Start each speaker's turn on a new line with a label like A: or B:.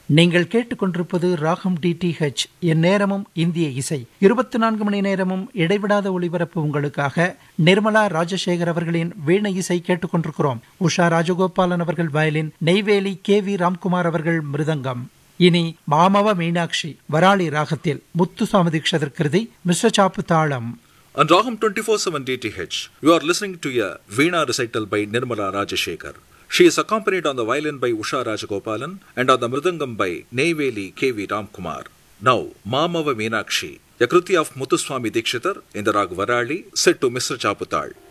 A: நீங்கள் கேட்டுக்கொண்டிருப்பது ராகம் டிடிஹெச் என் நேரமும் இந்திய இசை இருபத்தி நான்கு மணி நேரமும் இடைவிடாத ஒளிபரப்பு உங்களுக்காக நிர்மலா ராஜசேகர் அவர்களின் வீண இசை கேட்டுக்கொண்டிருக்கிறோம் உஷா ராஜகோபாலன் அவர்கள் violin Neyveli K V Ramkumar அவர்கள் மிருதங்கம் இனி மாமவ மீனாட்சி வராளி ராகத்தில் முத்துசாமி தீட்சதர் கிருதி மிஸ்ர சாப்பு தாளம்
B: On Raham 24-7 DTH, you are listening to a Veena recital by Nirmala Rajashekhar. She is accompanied on the violin by Usha Rajagopalan and on the mridangam by Neyveli K.V. Ramkumar. Now, Mamava Meenakshi, a kruti of Muthuswami Dikshitar in the rag Varali, set to Mr. Chaputal.